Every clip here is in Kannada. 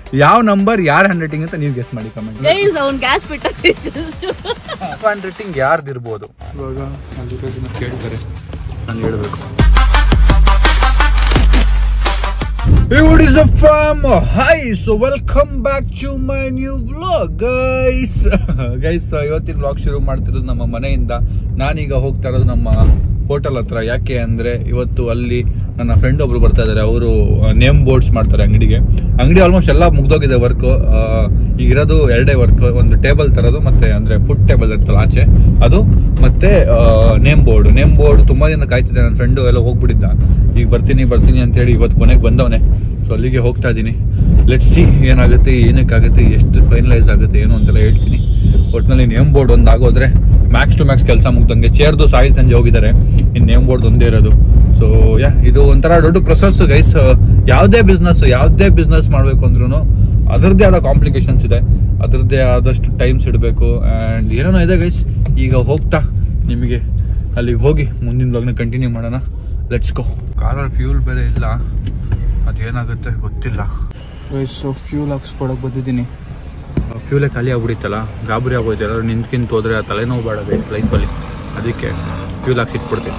ಯಾವ ನಂಬರ್ ಯಾರ್ ಹ್ಯಾಂಡ್ ರೈಟಿಂಗ್ ಅಂತ ನೀವು ಗೆಸ್ ಮಾಡಿ ಕಮೆಂಟ್ ಗೈಸ್ ಅವ್ನ್ ಗ್ಯಾಸ್ ಬಿಟ್ಟ ಜಸ್ಟ್ ಹ್ಯಾಂಡ್ ರೈಟಿಂಗ್ ಯಾರ್ದು ಇರ್ಬೋದು ಇವಾಗ ಅಲ್ಲಿರೋದನ್ನ ಕೇಳ್ತಾರೆ ನಾನು ಹೇಳ್ಬೇಕು Hey, what is up fam? Hi, so welcome back to my new vlog, guys. guys, ಇವತ್ತಿನ ವ್ಲಾಗ್ ಶುರು ಮಾಡ್ತಿರೋದು ನಮ್ಮ ಮನೆಯಿಂದ ನಾನೀಗ ಹೋಗ್ತಾ ಇರೋದು ನಮ್ಮ ಹೋಟೆಲ್ ಹತ್ರ ಯಾಕೆ ಅಂದ್ರೆ ಇವತ್ತು ಅಲ್ಲಿ ನನ್ನ ಫ್ರೆಂಡ್ ಒಬ್ರು ಬರ್ತಾ ಇದಾರೆ ಅವರು ನೇಮ್ ಬೋರ್ಡ್ಸ್ ಮಾಡ್ತಾರೆ ಅಂಗಡಿಗೆ ಅಂಗಡಿ ಆಲ್ಮೋಸ್ಟ್ ಎಲ್ಲ ಮುಗ್ದೋಗಿದೆ ವರ್ಕ್ ಈಗ ಇರೋದು ಎರಡೇ ವರ್ಕ್ ಒಂದು ಟೇಬಲ್ ತರೋದು ಮತ್ತೆ ಅಂದ್ರೆ ಫುಡ್ ಟೇಬಲ್ ಇರ್ತಲ್ಲ ಆಚೆ ಅದು ಮತ್ತೆ ನೇಮ್ ಬೋರ್ಡ್ ನೇಮ್ ಬೋರ್ಡ್ ತುಂಬಾ ದಿನ ಕಾಯ್ತಿದ್ದೆ ನನ್ನ ಫ್ರೆಂಡು ಎಲ್ಲ ಹೋಗ್ಬಿಟ್ಟಿದ್ದ ಈಗ ಬರ್ತೀನಿ ಬರ್ತೀನಿ ಅಂತ ಹೇಳಿ ಇವತ್ತು ಕೊನೆಗೆ ಬಂದವನೆ ಸೊ ಅಲ್ಲಿಗೆ ಹೋಗ್ತಾ ಇದ್ದೀನಿ ಲೆಟ್ ಸಿ ಏನಾಗುತ್ತೆ ಏನಕ್ಕಾಗುತ್ತೆ ಎಷ್ಟು ಫೈನಲೈಸ್ ಆಗುತ್ತೆ ಏನು ಅಂತೆಲ್ಲ ಹೇಳ್ತೀನಿ ಒಟ್ಟಿನಲ್ಲಿ ನೇಮ್ ಬೋರ್ಡ್ ಒಂದು ಆಗೋದ್ರೆ ಮ್ಯಾಕ್ಸ್ ಟು ಮ್ಯಾಕ್ಸ್ ಕೆಲಸ ಮುಗ್ದಂಗೆ ಚೇರ್ದು ಸಾಯಿಲ್ ಸಂಜೆ ಹೋಗಿದ್ದಾರೆ ಇನ್ನು ನೇಮ್ ಬೋರ್ಡ್ ಒಂದೇ ಇರೋದು ಸೊ ಯಾ ಇದು ಒಂಥರ ದೊಡ್ಡ ಪ್ರೊಸೆಸ್ ಗೈಸ್ ಯಾವುದೇ ಬಿಸ್ನೆಸ್ ಯಾವುದೇ ಬಿಸ್ನೆಸ್ ಮಾಡಬೇಕು ಅಂದ್ರೂ ಅದರದ್ದೇ ಆದ ಕಾಂಪ್ಲಿಕೇಶನ್ಸ್ ಇದೆ ಅದರದ್ದೇ ಆದಷ್ಟು ಟೈಮ್ಸ್ ಇಡಬೇಕು ಆ್ಯಂಡ್ ಏನೇನೋ ಇದೆ ಗೈಸ್ ಈಗ ಹೋಗ್ತಾ ನಿಮಗೆ ಅಲ್ಲಿಗೆ ಹೋಗಿ ಮುಂದಿನ ಬ್ಲಾಗ್ನ ಕಂಟಿನ್ಯೂ ಮಾಡೋಣ ಲೆಟ್ಸ್ ಗೋ ಕಾರಲ್ಲಿ ಫ್ಯೂಲ್ ಬೇರೆ ಇಲ್ಲ ಅದೇನಾಗುತ್ತೆ ಗೊತ್ತಿಲ್ಲ ಸೊ ಫ್ಯೂಲ್ ಹಾಕ್ಸ್ಕೊಡಕ್ಕೆ ಬಂದಿದ್ದೀನಿ ಫ್ಯೂಲೇ ಖಾಲಿ ಆಗ್ಬಿಡಿತ್ತಲ್ಲ ಗಾಬರಿ ಆಗೋಯ್ತು ಎಲ್ಲರೂ ನಿಂತ್ಕಿಂತ ಹೋದ್ರೆ ಆ ತಲೆನೋವು ಬೇಡ ಗೈಸ್ ಲೈಫಲ್ಲಿ ಅದಕ್ಕೆ ಫ್ಯೂಲ್ ಹಾಕ್ಸಿಟ್ಬಿಡ್ತೀನಿ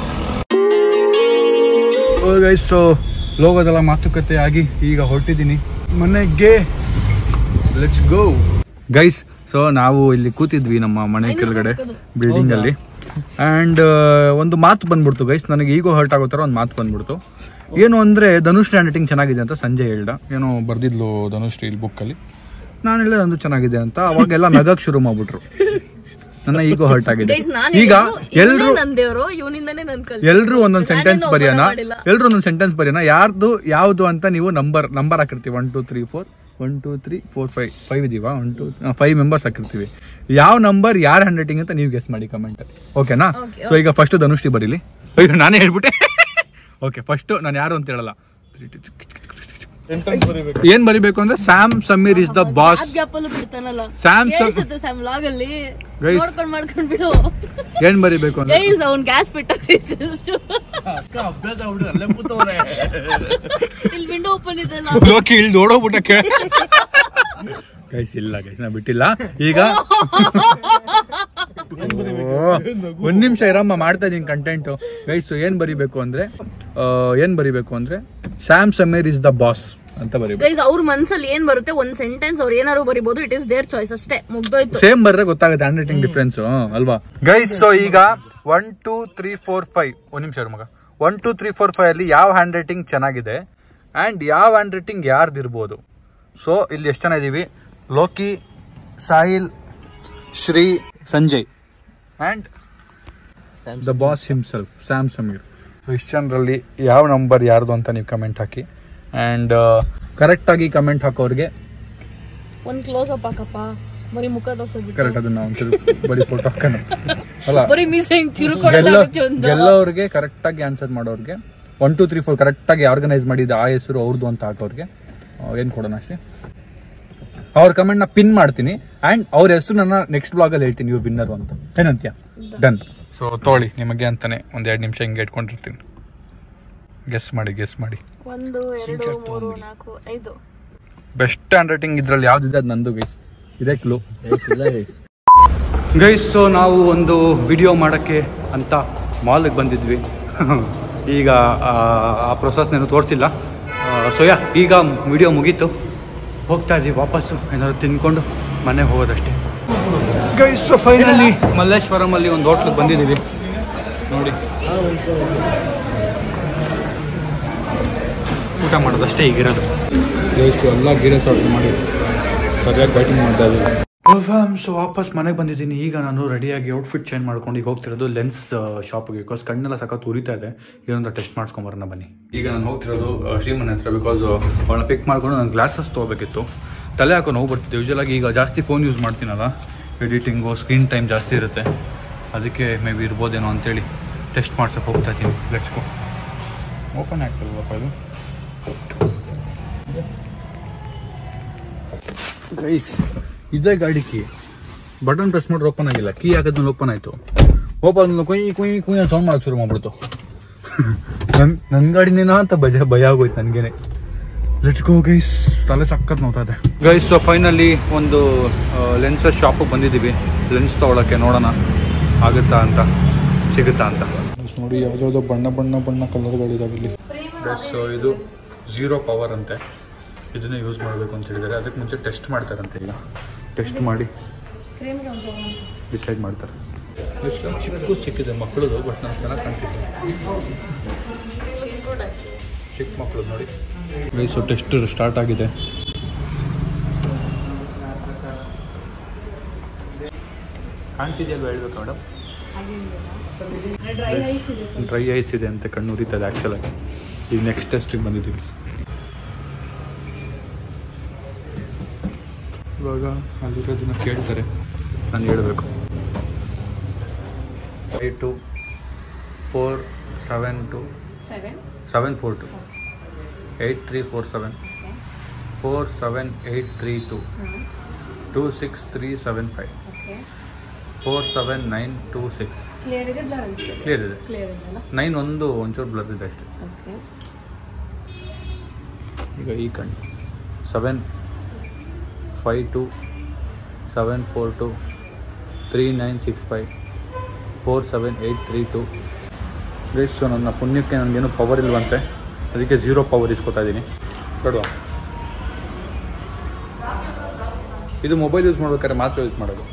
ಗೈಸ್ ಸೊ ಲೋಗೋದೆಲ್ಲ ಮಾತುಕತೆ ಆಗಿ ಈಗ ಹೊರಟಿದ್ದೀನಿ ಮನೆಗೆ ಲೆಟ್ಸ್ ಗೋ ಗೈಸ್ ಸೊ ನಾವು ಇಲ್ಲಿ ಕೂತಿದ್ವಿ ನಮ್ಮ ಮನೆ ಕೆಳಗಡೆ ಬಿಲ್ಡಿಂಗ್ ಅಲ್ಲಿ ಅಂಡ್ ಒಂದು ಮಾತು ಬಂದ್ಬಿಡ್ತು ಗೈಸ್ ನನಗೆ ಈಗೋ ಹರ್ಟ್ ಆಗೋ ಥರ ಒಂದು ಮಾತು ಬಂದ್ಬಿಡ್ತು ಏನು ಅಂದ್ರೆ ಧನುಷ್ ಹ್ಯಾಂಡ್ ರೈಟಿಂಗ್ ಚೆನ್ನಾಗಿದೆ ಅಂತ ಸಂಜೆ ಹೇಳ್ದ ಏನೋ ಬರ್ದಿದ್ಲು ಧನುಷ್ ಇಲ್ಲಿ ಬುಕ್ಕಲ್ಲಿ ನಾನು ಹೇಳಿದೆ ನಂದು ಚೆನ್ನಾಗಿದೆ ಅಂತ ಅವಾಗೆಲ್ಲ ನಗಕ್ ಶುರು ಮಾಡ್ಬಿಟ್ರು ನನ್ನ ಈಗೋ ಹರ್ಟ್ ಆಗಿದೆ ಗೈಸ್ ನಾನು ಈಗ ಎಲ್ರು ನನ್ ದೇವ್ರು ಇವನಿಂದಾನೇ ನನ್ ಕಲ್ ಎಲ್ರು ಒಂದೊಂದ್ ಸೆಂಟೆನ್ಸ್ ನಾನೇನು ಬರೆಯೋಣ ಅವಮಾನ ಮಾಡಿಲ್ಲ. ಎಲ್ರು ಒಂದೊಂದ್ ಸೆಂಟೆನ್ಸ್ ಬರೆಯೋಣ ಯಾರ್ದು ಯಾವ್ದು ಅಂತ ನೀವು ನಂಬರ್ ನಂಬರ್ ಹಾಕಿರ್ತೀವಿ one two three four one two three four five five ಇದೀವಾ ಒನ್ ಟೂ ಫೈವ್ ಮೆಂಬರ್ಸ್ ಹಾಕಿರ್ತೀವಿ ಯಾವ ನಂಬರ್ ಯಾರ ಹ್ಯಾಂಡ್ ರೈಟಿಂಗ್ ಅಂತ ನೀವು ಗೆಸ್ ಮಾಡಿ ಕಮೆಂಟ್ ಓಕೆನಾ Okay, ಸೊ ಈಗ ಫಸ್ಟ್ ಧನುಷ್ಟಿ ಬರೀಲಿ ಅಯ್ಯೋ ನಾನೇ ಹೇಳ್ಬಿಟ್ಟೆ ಓಕೆ ಫಸ್ಟ್ ನಾನು ಯಾರು ಅಂತ ಹೇಳಲ್ಲ ಏನ್ ಬರಿಬೇಕು ಅಂದ್ರೆ Sam Sameer is the boss gap ಅಲ್ಲೂ ಬಿಡ್ತಾನಲ್ಲ ಸ್ಯಾಮ್ ಕೇಳಿಸುತ್ತೆ ಸ್ಯಾಮ್ ಲಾಗ್ ಅಲ್ಲಿ Guys. ನೋಡ್ಕೊಂಡ್ ಮಾಡ್ಕೊಂಡ್ ಬಿಡು ಏನ್ ಬರಿಬೇಕು ಅಂದ್ರೆ ಗೈಸ್ ಅವ್ನ್ ಗ್ಯಾಸ್ ಬಿಟ್ಟ ಜಸ್ಟ್ ಇಲ್ಲಿ ವಿಂಡೋ ಓಪನ್ ಇದೆಲ್ಲ ಲೋಕಿ ಇಲ್ಲಿ ನೋಡೋಗ್ಬಿಟ್ಟಕ್ಕೆ ಗೈಸ್ ಇಲ್ಲ ಗೈಸ್ ನಾ ಬಿಟ್ಟಿಲ್ಲ ಈಗ ಓ, ಒಂದ್ ನಿಮಿಷ ಇರಮ್ಮ ಮಾಡ್ತಾ ಇದೀನಿ ಕಂಟೆಂಟ್ ಗೈಸ್ ಏನ್ ಬರಿಬೇಕು ಅಂದ್ರೆ ಆ, ಏನ್ ಬರಿಬೇಕು ಅಂದ್ರೆ Sam Sameer is the boss ಅಂತ ಬರಿಬೇಕು ಗೈಸ್ ಅವ್ರ ಮನ್ಸಲ್ಲಿ ಏನ್ ಬರುತ್ತೆ ಒಂದ್ ಸೆಂಟೆನ್ಸ್ ಅವ್ರು ಏನಾರು ಬರಿಬಹುದು ಇಟ್ ಇಸ್ ದೇರ್ ಚಾಯ್ಸ್ ಅಷ್ಟೇ ಮುಗ್ದೋಯ್ತು ಸೇಮ್ ಬರ್ರೆ ಗೊತ್ತಾಗುತ್ತೆ ಹ್ಯಾಂಡ್ ರೈಟಿಂಗ್ ಡಿಫ್ರೆನ್ಸ್ ಅಲ್ವಾ ಗೈಸ್ ಸೊ ಈಗ one two three four five ಒಂದ್ ನಿಮಿಷ ಇರು ಮಗ one two three four five ಅಲ್ಲಿ ಯಾವ ಹ್ಯಾಂಡ್ ರೈಟಿಂಗ್ ಚೆನ್ನಾಗಿದೆ ಅಂಡ್ ಯಾವ ಹ್ಯಾಂಡ್ ರೈಟಿಂಗ್ ಯಾರ್ದಿರ್ಬೋದು ಸೊ ಇಲ್ಲಿ ಎಷ್ಟು ಜನ ಇದೀವಿ Loki Sahil Shri Sanjay and the boss himself Sam Sameer so ಇಷ್ಟು ಜನರಲ್ಲಿ ಯಾವ ನಂಬರ್ ಯಾರ್ದು ಅಂತ ನೀವು ಕಮೆಂಟ್ ಹಾಕಿ ಅಂಡ್ ಕರೆಕ್ಟ್ ಆಗಿ ಕಮೆಂಟ್ ಹಾಕೋರಿಗೆ ಒಂದ್ ಕ್ಲೋಸ್ ಅಪ್ ಹಾಕಪ್ಪ ಬರೀ ಮುಖ ತೋರ್ಸೋದ್ಬಿಟ್ಟು ಕರೆಕ್ಟ್ ಅದನ್ನ ಒಂದ್ಸರಿ ಬರೀ ಫೋಟೋ ಹಾಕೋಣ ಅಲ್ಲ ಬರೀ ಮೀಸೆ ಹಿಂಗ್ ಗೆಲ್ಲೋ ತಿರುಕೊಳ್ಳೋದಾಗುತ್ತೆ ಒಂದು ಗೆಲ್ಲೋರ್ಗೆ ಕರೆಕ್ಟ್ ಆಗಿ ಆನ್ಸರ್ ಮಾಡೋರ್ಗೆ one two three four correct ಆಗಿ ಆರ್ಗನೈಸ್ ಮಾಡಿದ ಆ ಹೆಸರು ಅವ್ರದ್ದು ಅಂತ ಹಾಕೋರ್ಗೆ ಆ, ಏನ್ ಕೊಡೋಣ ಅಷ್ಟೇ ಅವ್ರ ಕಮೆಂಟ್ ನ ಪಿನ್ ಮಾಡ್ತೀನಿ ಅಂಡ್ ಅವ್ರ ಹೆಸರು ನನ್ನ ನೆಕ್ಸ್ಟ್ ಬ್ಲಾಗ್ ಅಲ್ಲಿ ಹೇಳ್ತೀನಿ ಇವ್ರು ವಿನ್ನರ್ ಅಂತ ಏನಂತ್ಯ ಡನ್ ಸೊ ತೋಳಿ ನಿಮಗೆ ಅಂತಾನೆ ಒಂದ್ ಎರಡು ನಿಮಿಷ ಹಿಂಗೆ ಇಟ್ಕೊಂಡಿರ್ತೀನಿ ಗೆಸ್ ಮಾಡಿ ಗೆಸ್ ಮಾಡಿ ಒಂದು ಎರಡು ಮೂರು ನಾಲ್ಕು ಐದು ಬೆಸ್ಟ್ ಹ್ಯಾಂಡ್ ರೈಟಿಂಗ್ ಇದ್ರಲ್ಲಿ ಯಾವ್ದಿದೆ ಅದು ನಂದು ಗೈಸ್ ಇದೇ ಕ್ಲೂ ಗೈಸ್ ಸೊ ನಾವು ಒಂದು ವಿಡಿಯೋ ಮಾಡೋಕ್ಕೆ ಅಂತ ಮಾಲ್ಗೆ ಬಂದಿದ್ವಿ ಈಗ ಆ, ಆ ಪ್ರೊಸೆಸ್ನೇನು ತೋರಿಸಿಲ್ಲ ಸೊ ಯಾ ಈಗ ವಿಡಿಯೋ ಮುಗೀತು ಹೋಗ್ತಾ ಇದ್ದೀವಿ ವಾಪಸ್ಸು ಏನಾದ್ರು ತಿನ್ಕೊಂಡು ಮನೆಗೆ ಹೋಗೋದಷ್ಟೇ ಗೈಸ್ ಸೊ ಫೈನಲಿ ಮಲ್ಲೇಶ್ವರಮಲ್ಲಿ ಒಂದು ಹೋಟ್ಲಿಗೆ ಬಂದಿದ್ದೀವಿ ನೋಡಿ ಊಟ ಮಾಡೋದಷ್ಟೇ ಈಗಿರೋದು ಗೈಸ್ ಎಲ್ಲ ಗಿಡ ಆರ್ಡರ್ ಮಾಡಿ ಸರಿಯಾಗಿ ಬ್ಯಾಟಿಂಗ್ ಮಾಡ್ತಾ ಇದ್ದೀವಿ ಸೊ ವಾಪಸ್ ಮನೆಗೆ ಬಂದಿದ್ದೀನಿ ಈಗ ನಾನು ರೆಡಿಯಾಗಿ ಔಟ್ಫಿಟ್ ಚೇಂಜ್ ಮಾಡ್ಕೊಂಡು ಈಗ ಹೋಗ್ತಿರೋದು ಲೆನ್ಸ್ ಶಾಪ್ಗೆ ಬಿಕಾಸ್ ಕಣ್ಣೆಲ್ಲ ಸಖತ್ ಉರಿತಾ ಇದೆ ಇದೊಂದು ಟೆಸ್ಟ್ ಮಾಡ್ಸ್ಕೊಂಬರೋಣ ಬನ್ನಿ ಈಗ ನಾನು ಹೋಗ್ತಿರೋದು ಆ, ಶ್ರೀಮನ್ ಹತ್ರ ಬಿಕಾಸ್ ಅವಳನ್ನ ಪಿಕ್ ಮಾಡ್ಕೊಂಡು ನಾನು ಗ್ಲಾಸಸ್ ತೊಗೋಬೇಕಿತ್ತು ತಲೆ ಹಾಕೋ ನೋವು ಬರ್ತಿದೆ ಯೂಶಲ್ ಆಗಿ ಈಗ ಜಾಸ್ತಿ ಫೋನ್ ಯೂಸ್ ಮಾಡ್ತೀನಲ್ಲ ಎಡಿಟಿಂಗು ಸ್ಕ್ರೀನ್ ಟೈಮ್ ಜಾಸ್ತಿ ಇರುತ್ತೆ ಅದಕ್ಕೆ ಮೇ ಬಿ ಇರ್ಬೋದೇನೋ ಅಂತೇಳಿ ಟೆಸ್ಟ್ ಮಾಡ್ಸಕ್ಕೆ ಹೋಗ್ತಾ ಇದ್ದೀನಿ ಲೆಟ್ಸ್ಕೋ ಓಪನ್ ಆಗ್ತದಲ್ಲಪ್ಪ ಇದು ಗೈಸ್ ಇದೇ ಗಾಡಿ ಕೀ ಬಟನ್ ಪ್ರೆಸ್ ಮಾಡಿದ್ರೆ ಓಪನ್ ಆಗಿಲ್ಲ ಕೀ ಹಾಕಿದ್ಮೇಲೆ ಓಪನ್ ಆಯ್ತು ಓಪನ್ ಕುಯ್ ಕುಯ್ ಕುಯ್ ಅಂತ ಸೌಂಡ್ ಮಾಡಕ್ ಶುರು ಮಾಡ್ಬಿಡ್ತು ನನ್ ನನ್ನ ಗಾಡಿನೇನಾ ಅಂತ ಭಯ ಭಯ ಆಗೋಯ್ತು ನನಗೇನೆ ಲೆಟ್ಸ್ ಗೋ ಗೈಸ್ ತಲೆ ಸಕ್ಕತ್ ನೋಡ್ತಾ ಇದೆ ಗೈಸ್ ಸೊ ಫೈನಲಿ ಒಂದು ಲೆನ್ಸಸ್ ಶಾಪಿಗೆ ಬಂದಿದ್ದೀವಿ ಲೆನ್ಸ್ ತೊಗೊಳಕ್ಕೆ ನೋಡೋಣ ಆಗುತ್ತಾ ಅಂತ ಸಿಗುತ್ತಾ ಅಂತ ನೋಡಿ ಯಾವುದಾವುದೋ ಬಣ್ಣ ಬಣ್ಣ ಬಣ್ಣ ಕಲರ್ಗಳಿದಾವೆ ಇಲ್ಲಿ ಗೈಸ್ ಸೊ ಇದು ಝೀರೋ ಪವರ್ ಅಂತೆ ಇದನ್ನೇ ಯೂಸ್ ಮಾಡಬೇಕು ಅಂತ ಹೇಳಿದ್ದಾರೆ ಅದಕ್ಕೆ ಮುಂಚೆ ಟೆಸ್ಟ್ ಮಾಡ್ತಾರಂತೆ ಈಗ ಟೆಸ್ಟ್ ಮಾಡಿ ಡಿಸೈಡ್ ಮಾಡ್ತಾರೆ ಎಷ್ಟು ಚಿಕ್ಕ ಚಿಕ್ಕಿದೆ ಮಕ್ಕಳದು ಬಟ್ ನಾನು ಚೆನ್ನಾಗಿ ಕಾಣ್ತಿದ್ದೆ ಚಿಕ್ಕ ಮಕ್ಕಳು ನೋಡಿ ಗೈಸು ಟೆಸ್ಟ್ ಸ್ಟಾರ್ಟ್ ಆಗಿದೆ ಕಾಣ್ತಿದೆಯಲ್ವ ಹೇಳ್ಬೇಕು ಮೇಡಮ್ ಡ್ರೈ ಐಸ್ ಇದೆ ಅಂತ ಕಣ್ಣು ಉರಿತದೆ ಆ್ಯಕ್ಚುಲಾಗಿ ಈಗ ನೆಕ್ಸ್ಟ್ ಟೆಸ್ಟಿಗೆ ಬಂದಿದ್ದೀವಿ ಇವಾಗ ಅಲ್ಲಿರೋದನ್ನ ಕೇಳ್ತಾರೆ ನಾನು ಹೇಳಬೇಕು eight two four seven two seven four two eight three four seven four seven eight three two two six three seven five four seven nine two six clear ಇದೆ ಬ್ಲರ್ ಅನಿಸ್ತದೆ ಕ್ಲಿಯರ್ ಇದೆ ಕ್ಲಿಯರ್ ಇದೆಯಲ್ಲ ನೈನ್ ಒಂದು ಒಂಚೂರು ಬ್ಲರ್ ಇದೆ ಅಷ್ಟೇ ಓಕೆ ಈಗ ಈ ಕಣ್ಣು seven five two seven four two three nine six five four seven eight three two guys so ನನ್ನ ಪುಣ್ಯಕ್ಕೆ ನನಗೇನು ಪವರ್ ಇಲ್ವಂತೆ ಅದಕ್ಕೆ ಝೀರೋ ಪವರ್ ಇಸ್ಕೊತಾ ಇದ್ದೀನಿ ಬೇಡವಾ ಇದು ಮೊಬೈಲ್ ಯೂಸ್ ಮಾಡ್ಬೇಕಾದ್ರೆ ಮಾತ್ರ ಯೂಸ್ ಮಾಡೋದು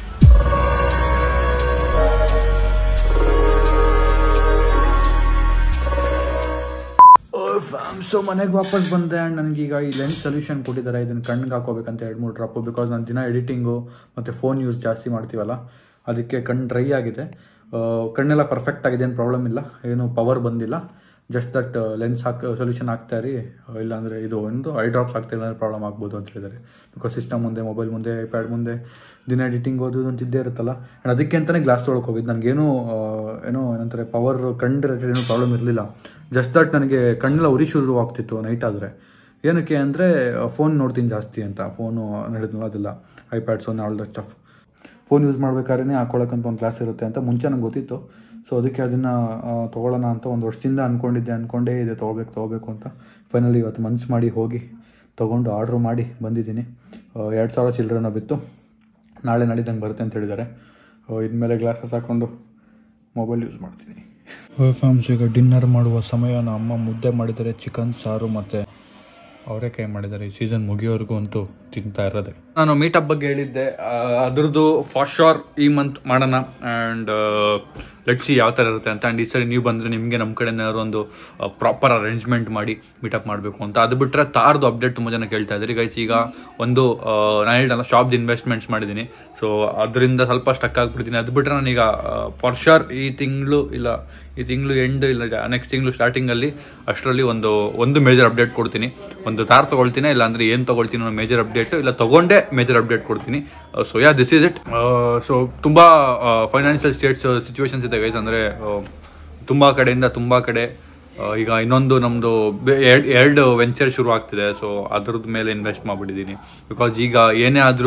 ಫ್ಯಾಮ್ ಸೊ ಮನೆಗೆ ವಾಪಸ್ ಬಂದೆ ಆ್ಯಂಡ್ ನನಗೀಗ ಈ ಲೆನ್ಸ್ ಸೊಲ್ಯೂಷನ್ ಕೊಟ್ಟಿದ್ದಾರೆ ಇದನ್ನು ಕಣ್ಣಿಗೆ ಹಾಕೋಬೇಕಂತ ಎರಡು ಮೂರು ಡ್ರಾಪು ಬಿಕಾಸ್ ನಾನು ದಿನ ಎಡಿಟಿಂಗು ಮತ್ತು ಫೋನ್ ಯೂಸ್ ಜಾಸ್ತಿ ಮಾಡ್ತೀವಲ್ಲ ಅದಕ್ಕೆ ಕಣ್ಣು ಡ್ರೈ ಆಗಿದೆ ಆ, ಕಣ್ಣೆಲ್ಲ ಪರ್ಫೆಕ್ಟ್ ಆಗಿದೆ ಏನು ಪ್ರಾಬ್ಲಮ್ ಇಲ್ಲ ಏನು ಪವರ್ ಬಂದಿಲ್ಲ ಜಸ್ಟ್ ದಟ್ ಲೆನ್ಸ್ ಹಾಕಿ ಸೊಲ್ಯೂಷನ್ ಹಾಕ್ತಾ ಇರಿ ಇಲ್ಲಾಂದರೆ ಇದು ಒಂದು ಐ ಡ್ರಾಪ್ಸ್ ಹಾಕ್ತಾ ಇಲ್ಲ ಪ್ರಾಬ್ಲಮ್ ಆಗ್ಬೋದು ಅಂತ ಹೇಳಿದ್ದಾರೆ ಬಿಕಾಸ್ ಸಿಸ್ಟಮ್ ಮುಂದೆ ಮೊಬೈಲ್ ಮುಂದೆ ಐಪ್ಯಾಡ್ ಮುಂದೆ ದಿನ ಎಡಿಟಿಂಗ್ ಓದೋದು ಅಂತ ಇದ್ದೇ ಇರುತ್ತಲ್ಲ ಆ್ಯಂಡ್ ಅದಕ್ಕೆ ಅಂತಲೇ ಗ್ಲಾಸ್ ತೊಗೊಳಕ್ಕೆ ಹೋಗಿದ್ದು ನನಗೇನು ಏನೋ ಏನಂತಾರೆ ಪವರ್ ಕಣ್ಣು ರಿಲೇಟೆಡ್ ಏನೂ ಪ್ರಾಬ್ಲಮ್ ಇರಲಿಲ್ಲ ಜಸ್ಟ್ ದಟ್ ನನಗೆ ಕಣ್ಣೆಲ್ಲ ಉರಿ ಶುರು ಆಗ್ತಿತ್ತು ನೈಟ್ ಆದರೆ ಏನಕ್ಕೆ ಅಂದರೆ ಫೋನ್ ನೋಡ್ತೀನಿ ಜಾಸ್ತಿ ಅಂತ ಫೋನು ನಡೆದಿಲ್ಲ ಅದೆಲ್ಲ iPads one all the stuff phone use ಮಾಡ್ಬೇಕಾದ್ರೆ ಹಾಕೊಳ್ಳೋಕ್ಕಂತ ಒಂದು ಕ್ಲಾಸ್ ಇರುತ್ತೆ ಅಂತ ಮುಂಚೆ ನಂಗೆ ಗೊತ್ತಿತ್ತು ಸೊ ಅದಕ್ಕೆ ಅದನ್ನು ತೊಗೊಳ್ಳೋಣ ಅಂತ ಒಂದು ವರ್ಷದಿಂದ ಅಂದ್ಕೊಂಡಿದ್ದೆ ಅಂದ್ಕೊಂಡೇ ಇದೆ ತೊಗೋಬೇಕು ತೊಗೋಬೇಕು ಅಂತ ಫೈನಲಿ ಇವತ್ತು ಮನ್ಸು ಮಾಡಿ ಹೋಗಿ ತೊಗೊಂಡು ಆರ್ಡ್ರ್ ಮಾಡಿ ಬಂದಿದ್ದೀನಿ ಎರಡು ಸಾವಿರ ಚಿಲ್ಲರೆನೋ ಬಿತ್ತು ನಾಳೆ ನಾಳಿದ್ದಂಗೆ ಬರುತ್ತೆ ಅಂತ ಹೇಳಿದ್ದಾರೆ ಇನ್ಮೇಲೆ ಗ್ಲಾಸಸ್ ಹಾಕ್ಕೊಂಡು ಮೊಬೈಲ್ ಯೂಸ್ ಮಾಡ್ತೀನಿ ಫ್ಯಾಮ್ಸ್ ಈಗ ಡಿನ್ನರ್ ಮಾಡುವ ಸಮಯ ನಮ್ಮ ಅಮ್ಮ ಮುದ್ದೆ ಮಾಡಿದ್ದಾರೆ ಚಿಕನ್ ಸಾರು ಮತ್ತು ಅವರೇಕಾಯಿ ಮಾಡಿದ್ದಾರೆ ಈ ಸೀಸನ್ ಮುಗಿಯೋವರೆಗೂ ಅಂತೂ ತಿಂತಾ ಇರೋದೆ ನಾನು ಮೀಟಪ್ ಬಗ್ಗೆ ಹೇಳಿದ್ದೆ ಆ, ಅದ್ರದ್ದು ಫಾರ್ ಶೋರ್ ಈ ಮಂತ್ ಮಾಡೋಣ ಆ್ಯಂಡ್ ಲೆಟ್ಸಿ ಯಾವ ಥರ ಇರುತ್ತೆ ಅಂತ ಆ್ಯಂಡ್ ಈ ಸರಿ ನೀವು ಬಂದರೆ ನಿಮಗೆ ನಮ್ಮ ಕಡೆ ಏನಾದ್ರು ಒಂದು ಪ್ರಾಪರ್ ಅರೇಂಜ್ಮೆಂಟ್ ಮಾಡಿ ಮೀಟಪ್ ಮಾಡಬೇಕು ಅಂತ ಅದು ಬಿಟ್ಟರೆ ತಾರ್ದು ಅಪ್ಡೇಟ್ ತುಂಬ ಜನ ಕೇಳ್ತಾ ಇದ್ದಾರೆ ಗೈಸ್ ಈಗ ಒಂದು ಆ, ನಾನು ಹೇಳಿದಲ್ಲ ಶಾಪ್ದು ಇನ್ವೆಸ್ಟ್ಮೆಂಟ್ಸ್ ಮಾಡಿದ್ದೀನಿ ಸೊ ಅದರಿಂದ ಸ್ವಲ್ಪ ಸ್ಟಕ್ ಆಗ್ಬಿಡ್ತೀನಿ ಅದು ಬಿಟ್ಟರೆ ನಾನೀಗ ಫಾರ್ ಶೋರ್ ಈ ತಿಂಗಳು ಇಲ್ಲ ಈ ತಿಂಗಳು ಎಂಡ್ ಇಲ್ಲ ನೆಕ್ಸ್ಟ್ ತಿಂಗಳು ಸ್ಟಾರ್ಟಿಂಗಲ್ಲಿ ಅಷ್ಟರಲ್ಲಿ ಒಂದು ಒಂದು ಮೇಜರ್ ಅಪ್ಡೇಟ್ ಕೊಡ್ತೀನಿ ಒಂದು ತಾರ್ ತೊಗೊಳ್ತೀನಿ ಇಲ್ಲ ಅಂದರೆ ಏನು ತೊಗೊಳ್ತೀನಿ ಅನ್ನೋ ಮೇಜರ್ ಅಪ್ಡೇಟ್ ಇಲ್ಲ ತೊಗೊಂಡೇ ಮೇಜರ್ ಅಪ್ಡೇಟ್ ಕೊಡ್ತೀನಿ so yeah this is it so ತುಂಬ ಫೈನಾನ್ಷಿಯಲ್ ಸ್ಟೇಟ್ಸ್ ಸಿಚುವೇಶನ್ಸ್ ಇದೆ ಗೈಸ್ ಅಂದರೆ ತುಂಬ ಕಡೆಯಿಂದ ತುಂಬ ಕಡೆ ಆ, ಈಗ ಇನ್ನೊಂದು ನಮ್ಮದು ಎರಡು ಎರಡು ವೆಂಚರ್ ಶುರು ಆಗ್ತಿದೆ ಸೊ ಅದ್ರದ್ದು ಮೇಲೆ ಇನ್ವೆಸ್ಟ್ ಮಾಡಿಬಿಟ್ಟಿದ್ದೀನಿ ಬಿಕಾಸ್ ಈಗ ಏನೇ ಆದರೂ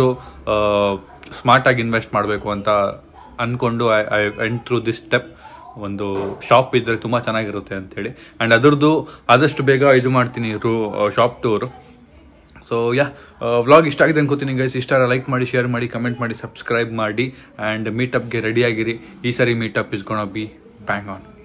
ಸ್ಮಾರ್ಟಾಗಿ ಇನ್ವೆಸ್ಟ್ ಮಾಡಬೇಕು ಅಂತ ಅಂದ್ಕೊಂಡು I I went through this step ಒಂದು ಶಾಪ್ ಇದ್ದರೆ ತುಂಬ ಚೆನ್ನಾಗಿರುತ್ತೆ ಅಂತೇಳಿ ಆ್ಯಂಡ್ ಅದರದ್ದು ಆದಷ್ಟು ಬೇಗ ಇದು ಮಾಡ್ತೀನಿ ರೂ shop tour so yeah vlog ಇಷ್ಟ ಆಗಿದೆ ಅನ್ಕೋತೀನಿ ಗೈಸ್ ಇಷ್ಟ ಲೈಕ್ ಮಾಡಿ ಶೇರ್ ಮಾಡಿ ಕಮೆಂಟ್ ಮಾಡಿ ಸಬ್ಸ್ಕ್ರೈಬ್ ಮಾಡಿ ಆ್ಯಂಡ್ ಮೀಟಪ್ಗೆ ರೆಡಿ ಆಗಿರಿ ಈ ಸರಿ meetup is gonna be bang on